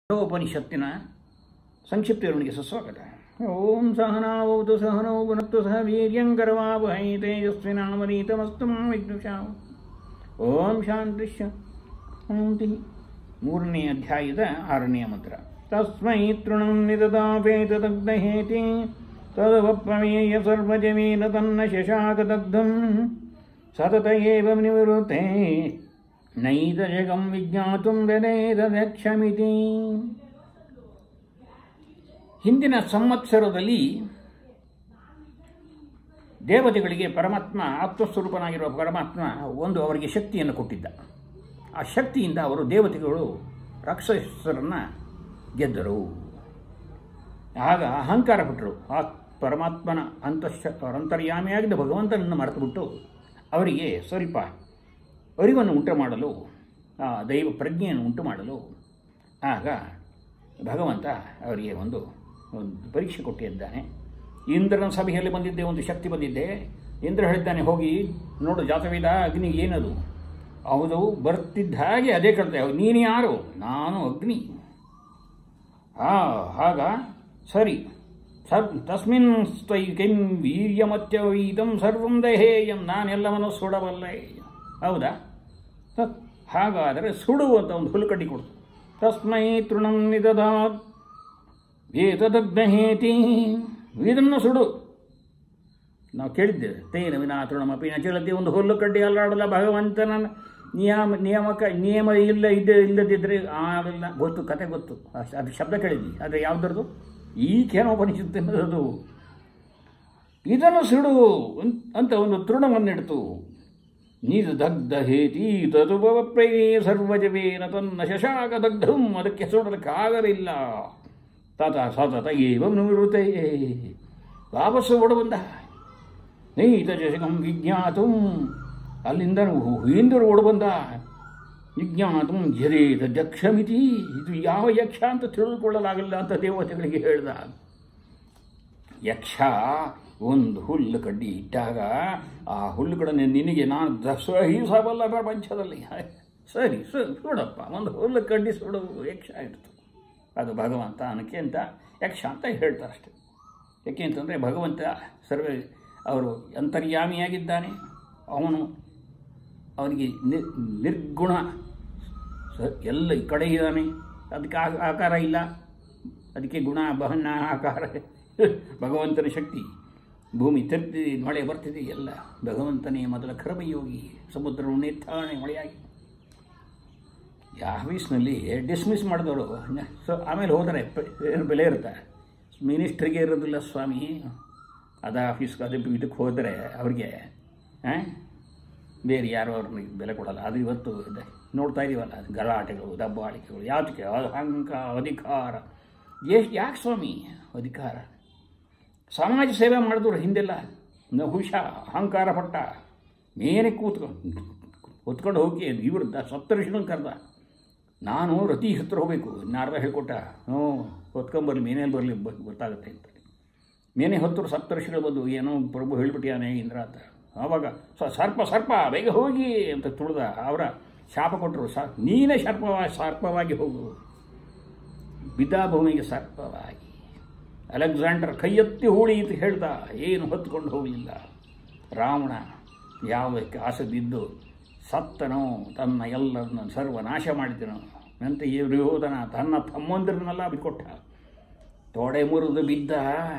ಉಪನಿಷತ್ತಿನ ಸಂಕ್ಷಿಪ್ತ ವಿವರಣೆಗೆ ಸುಸ್ವಾಗತ ಓಂ ಸಹನಾವೌತು ಸಹನೌ ಪುನತ್ತು ಸಹ ವೀರ್ಯಂಕರವಾವಹೈ ತೇಜಸ್ವಿನಾಮನೀತಮಸ್ತು ಮಾ ವಿದ್ಯುಷಾಂ ಓಂ ಶಾಂತಿ ಶಾಂತಿ ಮೂರನೇ ಅಧ್ಯಾಯದ ಆರನೆಯ ಮಂತ್ರ ತಸ್ಮೈ ತೃಣಂ ನಿದದಾಪೇತದಗ್ಧಹೇತಿ ತದವಪ್ರಮೇಯ ಸರ್ವಜಮೇನ ತನ್ನ ಶಶಾಕದಗ್ಧಂ ಸತತ ಏವ ನಿವೃತ್ತೆ ನೈದಜಗಂ ವಿಜ್ಞಾತುಂ ವೆದೇದಕ್ಷಮಿತಿ ಹಿಂದಿನ ಸಂವತ್ಸರದಲ್ಲಿ ದೇವತೆಗಳಿಗೆ ಪರಮಾತ್ಮ ಆತ್ಮಸ್ವರೂಪನಾಗಿರುವ ಪರಮಾತ್ಮ ಒಂದು ಅವರಿಗೆ ಶಕ್ತಿಯನ್ನು ಕೊಟ್ಟಿದ್ದ ಆ ಶಕ್ತಿಯಿಂದ ಅವರು ದೇವತೆಗಳು ರಾಕ್ಷಸರನ್ನು ಗೆದ್ದರು ಆಗ ಅಹಂಕಾರ ಪಟ್ಟರು ಆ ಪರಮಾತ್ಮನ ಅಂತಃಶ ಅಂತರ್ಯಾಮಿಯಾಗಿದ್ದ ಭಗವಂತನನ್ನು ಮರೆತುಬಿಟ್ಟು ಅವರಿಗೆ ಸ್ವಲ್ಪ ಅರಿವನ್ನು ಉಂಟು ಮಾಡಲು ಆ ದೈವ ಪ್ರಜ್ಞೆಯನ್ನು ಉಂಟು ಮಾಡಲು ಆಗ ಭಗವಂತ ಅವರಿಗೆ ಒಂದು ಒಂದು ಪರೀಕ್ಷೆ ಕೊಟ್ಟಿದ್ದಾನೆ ಇಂದ್ರನ ಸಭೆಯಲ್ಲಿ ಬಂದಿದ್ದೆ ಒಂದು ಶಕ್ತಿ ಬಂದಿದ್ದೆ ಇಂದ್ರ ಹೇಳಿದ್ದಾನೆ ಹೋಗಿ ನೋಡು ಜಾತವೇದ ಅಗ್ನಿ ಏನದು ಹೌದು ಬರ್ತಿದ್ದ ಹಾಗೆ ಅದೇ ಕಳ್ತೆ ನೀನು ಯಾರು ನಾನು ಅಗ್ನಿ ಆ ಆಗ ಸರಿ ಸರ್ ತಸ್ಮಿನ್ ಸ್ವೈ ಕೆಂ ವೀರ್ಯಮತ್ಯವೀತಂ ಸರ್ವಂ ದಹೇಯಂ ನಾನೆಲ್ಲವನ್ನು ಸುಡಬಲ್ಲೆ ಹೌದಾ ಹ, ಹಾಗಾದರೆ ಸುಡು ಅಂತ ಒಂದು ಹುಲ್ಕಡ್ಡಿ ಕೊಡ್ತು ತಸ್ಮೈ ತೃಣಂ ನಿದದಾತ್ ವೇತದಗ್ನಹೇತಿ ಇದನ್ನು ಸುಡು ನಾವು ಕೇಳಿದ್ದೇವೆ ತೇನ ವಿನಾ ತೃಣಮಪಿ ನ ಚಲತಿ ಒಂದು ಹುಲ್ಲು ಕಡ್ಡಿ ಅಲ್ಲಾಡಲ್ಲ ಭಗವಂತನ ನಿಯಮ ನಿಯಮಕ ನಿಯಮ ಇಲ್ಲ ಇದ್ದ ಇಲ್ಲದಿದ್ದರೆ ಆಗಲ್ಲ ಗೊತ್ತು ಕತೆ ಗೊತ್ತು ಅಷ್ಟ್- ಅದು ಶಬ್ದ ಕೇಳಿದ್ವಿ ಆದರೆ ಯಾವುದರದು ಈ ಕೇನೋಪನಿಷತ್ತು ಅದು ಇದನ್ನು ಸುಡು ಅನ್- ಅಂತ ಒಂದು ತೃಣವನ್ನಿಡ್ತು ನೀರು ದಗ್ಧ ಹೇತಿ ತದುಭವ ಪ್ರಯೇ ಸರ್ವಜವೇನ ತನ್ನ ಶಶಾಕ ದಗ್ಧಂ ಅದಕ್ಕೆ ಸುಡಲಿಕ್ಕಾಗಲಿಲ್ಲ ತಾತ ಸತತ ಏವ ನಿವೃತ್ತೆ ವಾಪಸ್ಸು ಓಡ ಬಂದ ನೈತ ಜಶಕಂ ವಿಜ್ಞಾತು ಅಲ್ಲಿಂದ ಹಿಂದರು ಓಡ ಬಂದ ವಿಜ್ಞಾತು ಜರೇತ ದಕ್ಷಮಿತಿ ಇದು ಯಾವ ಯಕ್ಷ ಅಂತ ತಿಳಿದುಕೊಳ್ಳಲಾಗಲ್ಲ ಅಂತ ದೇವತೆಗಳಿಗೆ ಹೇಳ್ದ ಯಕ್ಷ ಒಂದು ಹುಲ್ಲು ಕಡ್ಡಿ ಇಟ್ಟಾಗ ಆ ಹುಲ್ಲು ಕಡನೆ ನಿನಗೆ ನಾನು ಸಹಿಸಬಲ್ಲ ಪ್ರಪಂಚದಲ್ಲಿ ಸರಿ ಸರಿ ಸುಡಪ್ಪ ಒಂದು ಹುಲ್ಲು ಕಡ್ಡಿ ಸುಡೋದು ಯಕ್ಷ ಇಡ್ತು ಅದು ಭಗವಂತ ಅನ್ನಕ್ಕೆ ಅಂತ ಯಕ್ಷ ಅಂತ ಹೇಳ್ತಾರೆ ಅಷ್ಟೆ ಯಾಕೆ ಅಂತಂದರೆ ಭಗವಂತ ಸರ್ವೇ ಅವರು ಅಂತರ್ಯಾಮಿಯಾಗಿದ್ದಾನೆ ಅವನು ಅವನಿಗೆ ನಿ ನಿರ್ಗುಣ ಸ ಎಲ್ಲ ಈ ಕಡೆ ಇದ್ದಾನೆ ಅದಕ್ಕೆ ಆ- ಆಕಾರ ಇಲ್ಲ ಅದಕ್ಕೆ ಗುಣ ಬಹನ ಆಕಾರ ಭಗವಂತನ ಶಕ್ತಿ ಭೂಮಿ ತರ್ತಿದೆ ಮಳೆ ಬರ್ತಿದೆ ಎಲ್ಲ ಭಗವಂತನೇ ಮೊದಲ ಕರ್ಮಯೋಗಿ ಸಮುದ್ರವು ನೇತಾಣೆ ಮಳೆಯಾಗಿ ಆಫೀಸ್ನಲ್ಲಿ ಡಿಸ್ಮಿಸ್ ಮಾಡಿದವರು ಸೊ ಆಮೇಲೆ ಹೋದರೆ ಪ- ಏನು ಬೆಲೆ ಇರುತ್ತೆ ಮಿನಿಸ್ಟ್ರಿಗೆ ಇರೋದಿಲ್ಲ ಸ್ವಾಮಿ ಅದ ಆಫೀಸ್ಗೆ ಅದು ಇದಕ್ಕೆ ಹೋದರೆ ಅವ್ರಿಗೆ ಆ? ಬೇರೆ ಯಾರು ಅವ್ರನ್ನ ಬೆಲೆ ಕೊಡಲ್ಲ ಅದು ಇವತ್ತು ಇದೆ ನೋಡ್ತಾ ಇದೀವಲ್ಲ ಅದು ಗಲಾಟೆಗಳು ದಬ್ಬಾಳಿಕೆಗಳು ಯಾತಕ್ಕೆ ಅಹಂಕ ಅಧಿಕಾರ ಎಷ್ಟು ಯಾಕೆ ಸ್ವಾಮಿ ಅಧಿಕಾರ ಸಮಾಜ ಸೇವೆ ಮಾಡಿದವರು ಹಿಂದೆಲ್ಲ ನಹುಷ ಅಹಂಕಾರ ಪಟ್ಟ ಮೇಲೆ ಕೂತ್ಕೊಂಡು ಹೊತ್ಕೊಂಡು ಹೋಗಿ ಇವರು ಸಪ್ತಋಷಿಗಳನ್ನು ಕರೆದ ನಾನು ರತಿ ಹತ್ರ ಹೋಗಬೇಕು ನಾರದ ಹೇಳ್ಕೊಟ್ಟ ಹ್ಞೂ ಹೊತ್ಕೊಂಬರ್ಲಿ ಮೇನೇಲಿ ಬರಲಿ ಗೊತ್ತಾಗುತ್ತೆ ಅಂತ ಮೇನೆ ಹೊತ್ತರು ಸಪ್ತಋಷಿಗಳು ಬಂದು ಏನೋ ಪ್ರಭು ಹೇಳ್ಬಿಟ್ಟಿಯಾನೆ ಇಂದ್ರ ಅಂತ ಆವಾಗ ಸ- ಸರ್ಪ ಸರ್ಪ ಬೇಗ ಹೋಗಿ ಅಂತ ತುಳಿದ ಅವರ ಶಾಪ ಕೊಟ್ಟರು ಸ ನೀನೇ ಸರ್ಪವ ಸರ್ಪವಾಗಿ ಹೋಗು ಬಿದ್ದಾ ಭೂಮಿಗೆ ಸರ್ಪವಾಗಿ ಅಲೆಕ್ಸಾಂಡರ್ ಕೈಯೆತ್ತಿ ಹೂಳಿ ಅಂತ ಹೇಳ್ದ ಏನು ಹೊತ್ಕೊಂಡು ಹೋಗಲಿಲ್ಲ ರಾವಣ ಯಾವ ಆಸೆ ಬಿದ್ದು ಸತ್ತನೋ ತನ್ನ ಎಲ್ಲರನ್ನು ಸರ್ವನಾಶ ಮಾಡಿದನೋ ನಂತೆ ಈ ವಿರೋಧನ ತನ್ನ ತಮ್ಮಂದಿರನ್ನೆಲ್ಲ ಬಿಟ್ಕೊಟ್ಟ ತೊಡೆ ಮುರಿದು ಬಿದ್ದ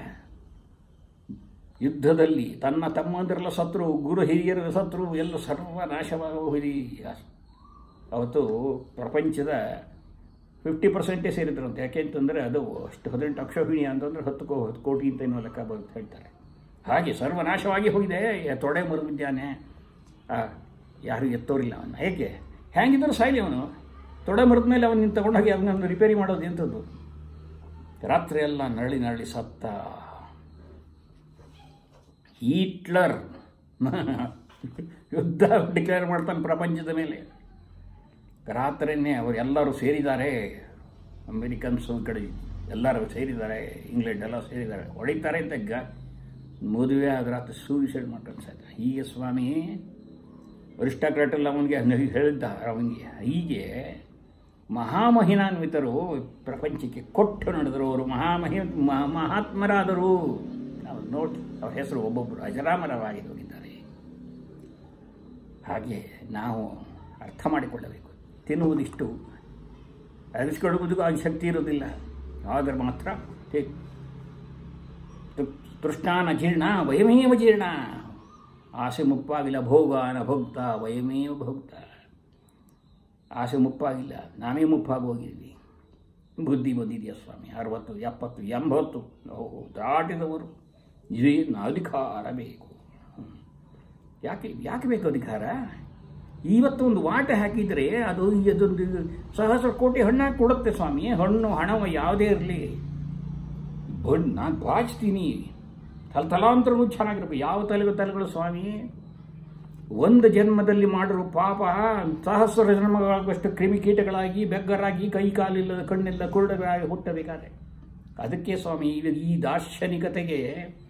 ಯುದ್ಧದಲ್ಲಿ ತನ್ನ ತಮ್ಮಂದಿರೆಲ್ಲ ಸತ್ರು ಗುರು ಹಿರಿಯರ ಸತ್ರು ಎಲ್ಲ ಸರ್ವನಾಶವಾಗೋಗಿ ಅವತ್ತು ಪ್ರಪಂಚದ ಫಿಫ್ಟಿ ಪರ್ಸೆಂಟೇ ಸೇರಿದ್ರಂತೆ ಯಾಕೆ ಅಂತಂದರೆ ಅದು ಅಷ್ಟು ಹದಿನೆಂಟು ಅಕ್ಷೋಹಿಣಿ ಅಂತಂದರೆ ಹತ್ತು ಕೋ ಹತ್ತು ಕೋಟಿ ಅಂತ ಏನೋ ಲೆಕ್ಕ ಬರುತ್ತೆ ಹೇಳ್ತಾರೆ ಹಾಗೆ ಸರ್ವನಾಶವಾಗಿ ಹೋಗಿದೆ ಯ- ತೊಡೆ ಮುರಿದಿದ್ದಾನೆ ಆ, ಯಾರು ಎತ್ತೋರಿಲ್ಲ ಅವನ್ನ ಹೇಗೆ ಹೇಗಿದ್ದರೂ ಸಾಯ್ಲಿ ಅವನು ತೊಡೆ ಮುರಿದ ಮೇಲೆ ಅವನು ನಿಂತು ತಗೊಂಡೋಗಿ ಅವನನ್ನು ರಿಪೇರಿ ಮಾಡೋದು ಎಂಥದ್ದು ರಾತ್ರಿ ಎಲ್ಲ ನರಳಿ ನರಳಿ ಸತ್ತ ಹೀಟ್ಲರ್ ಯುದ್ಧ ಡಿಕ್ಲೇರ್ ಮಾಡ್ತಾನೆ ಪ್ರಪಂಚದ ಮೇಲೆ ರಾತ್ರಿಯೇ ಅವರೆಲ್ಲರೂ ಸೇರಿದ್ದಾರೆ ಅಮೇರಿಕನ್ಸು ಈ ಕಡೆ ಎಲ್ಲರೂ ಸೇರಿದ್ದಾರೆ ಇಂಗ್ಲೆಂಡ್ ಎಲ್ಲ ಸೇರಿದ್ದಾರೆ ಹೊಡಿತಾರೆ ಅಂತ ಗ ಮದುವೆ ಆದ ರಾತ್ರಿ ಸೂಸೈಡ್ ಮಾಡ್ಕೊಂಡು ಸಾಯ್ತಾರೆ ಹೀಗೆ ಸ್ವಾಮಿ ಅರಿಸ್ಟಾಕ್ರಾಟ್ ಎಲ್ಲ ಅವನಿಗೆ ಹೇಳಿದ್ದ ಅವನಿಗೆ ಹೀಗೆ ಮಹಾಮಹಿನಾನ್ವಿತರು ಪ್ರಪಂಚಕ್ಕೆ ಕೊಟ್ಟು ನಡೆದರು ಅವರು ಮಹಾಮಹಿ ಮಹಾ ಮಹಾತ್ಮರಾದರು ನಾವು ನೋಡಿ ಅವ್ರ ಹೆಸರು ಒಬ್ಬೊಬ್ಬರು ಅಜರಾಮರವಾಗಿ ಹೋಗಿದ್ದಾರೆ ಹಾಗೆ ನಾವು ಅರ್ಥ ಮಾಡಿಕೊಳ್ಳಬೇಕು ತಿನ್ನುವುದಿಷ್ಟು ಅರಿಸಿಕೊಳ್ಳುವುದಕ್ಕೂ ಆ ಶಕ್ತಿ ಇರೋದಿಲ್ಲ ಆದರೆ ಮಾತ್ರ ಹೇ ತೃ- ತೃಷ್ಣಾನ ಜೀರ್ಣ ವಯಮೇವ ಜೀರ್ಣ ಆಸೆ ಮುಪ್ಪಾಗಿಲ್ಲ ಭೋಗ ನ ಭೋಕ್ತ ವಯಮೇವ ಭೋಕ್ತ ಆಸೆ ಮುಪ್ಪಾಗಿಲ್ಲ ನಾವೇ ಮುಪ್ಪಾಗಿ ಹೋಗಿದ್ವಿ ಬುದ್ಧಿ ಬಂದಿದೆಯಾ ಸ್ವಾಮಿ ಅರವತ್ತು ಎಪ್ಪತ್ತು ಎಂಬತ್ತು ಓಹೋ ದಾಟಿದವರು ಇದೇನು ಅಧಿಕಾರ ಬೇಕು ಹ್ಮ್. ಯಾಕೆ ಯಾಕೆ ಬೇಕು ಅಧಿಕಾರ ಇವತ್ತು ಒಂದು ವಾಟ ಹಾಕಿದರೆ ಅದು ಅದೊಂದು ಸಹಸ್ರ ಕೋಟಿ ಹಣ್ಣಾಗಿ ಕೊಡುತ್ತೆ ಸ್ವಾಮಿ ಹಣ್ಣು ಹಣವು ಯಾವುದೇ ಇರಲಿ ಬಣ್ಣ ನಾನು ಬಾಚ್ತೀನಿ ತಲ ತಲಾಂತರವೂ ಚೆನ್ನಾಗಿರ್ಬೇಕು ಯಾವ ತಲೆಗೂ ತಲೆಗಳು ಸ್ವಾಮಿ ಒಂದು ಜನ್ಮದಲ್ಲಿ ಮಾಡಿರೋ ಪಾಪ ಸಹಸ್ರ ಜನ್ಮಗಳಾಗುವಷ್ಟು ಕ್ರಿಮಿಕೀಟಗಳಾಗಿ ಬೆಗ್ಗರಾಗಿ ಕೈ ಕಾಲಿಲ್ಲದ ಕಣ್ಣಿಲ್ಲ ಕುರುಡರಾಗಿ ಹುಟ್ಟಬೇಕಾದ್ರೆ ಅದಕ್ಕೆ ಸ್ವಾಮಿ ಈಗ ಈ ದಾರ್ಶನಿಕತೆಗೆ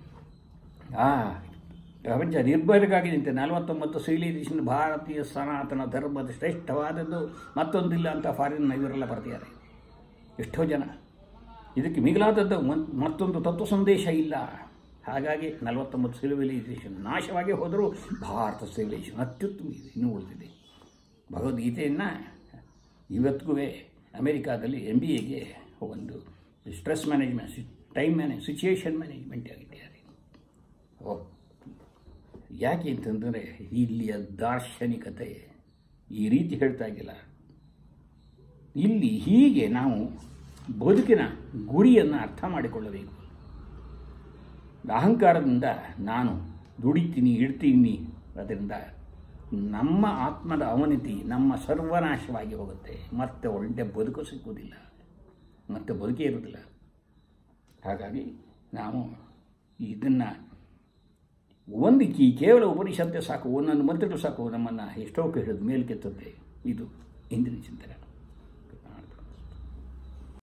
ಆ ಪ್ರಪಂಚ ನಿರ್ಭಯಗಾಗಿ ನಿಂತೆ ನಲವತ್ತೊಂಬತ್ತು ಸಿವಿಲೈಸೇಷನ್ ಭಾರತೀಯ ಸನಾತನ ಧರ್ಮದ ಶ್ರೇಷ್ಠವಾದದ್ದು ಮತ್ತೊಂದಿಲ್ಲ ಅಂತ ಫಾರಿನ್ ಇವರೆಲ್ಲ ಬರ್ತಿದ್ದಾರೆ ಎಷ್ಟೋ ಜನ ಇದಕ್ಕೆ ಮಿಗಿಲಾದದ್ದು ಮತ್- ಮತ್ತೊಂದು ತತ್ವ ಸಂದೇಶ ಇಲ್ಲ ಹಾಗಾಗಿ ನಲವತ್ತೊಂಬತ್ತು ಸಿವಿಲೈಸೇಷನ್ ನಾಶವಾಗಿ ಹೋದರೂ ಭಾರತ ಸಿವಿಲೈಸೇಷನ್ ಅತ್ಯುತ್ತಮ ಇದೆ ಇನ್ನೂ ಉಳಿದಿದೆ ಭಗವದ್ಗೀತೆಯನ್ನು ಇವತ್ತಿಗೂ ಅಮೆರಿಕಾದಲ್ಲಿ ಎಮ್ ಬಿ ಎಗೆ ಒಂದು stress management time manage situation management ಆಗಿದ್ದಾರೆ ಓ ಯಾಕೆ ಅಂತಂದರೆ ಇಲ್ಲಿಯ ದಾರ್ಶನಿಕತೆ ಈ ರೀತಿ ಹೇಳ್ತಾ ಇದ್ದಿಲ್ಲ ಇಲ್ಲಿ ಹೀಗೆ ನಾವು ಬದುಕಿನ ಗುರಿಯನ್ನು ಅರ್ಥ ಮಾಡಿಕೊಳ್ಳಬೇಕು ಅಹಂಕಾರದಿಂದ ನಾನು ದುಡಿತೀನಿ ಇಡ್ತೀನಿ ಅದರಿಂದ ನಮ್ಮ ಆತ್ಮದ ಅವನತಿ ನಮ್ಮ ಸರ್ವನಾಶವಾಗಿ ಹೋಗುತ್ತೆ ಮತ್ತೆ ಒಳ್ಳೆ ಬದುಕು ಸಿಕ್ಕುವುದಿಲ್ಲ ಮತ್ತೆ ಬದುಕೇ ಇರುವುದಿಲ್ಲ ಹಾಗಾಗಿ ನಾವು ಇದನ್ನು ಒಂದು ಕಿ ಕೇವಲ ಉಪನಿಷತ್ತೆ ಸಾಕು ಒಂದೊಂದು ಮಂತ್ರಗಳು ಸಾಕು ನಮ್ಮನ್ನು ಎಷ್ಟೋ ಹಿಡಿದು ಮೇಲ್ಕೆತ್ತದೆ ಇದು ಇಂದಿನ ಚಿಂತನೆ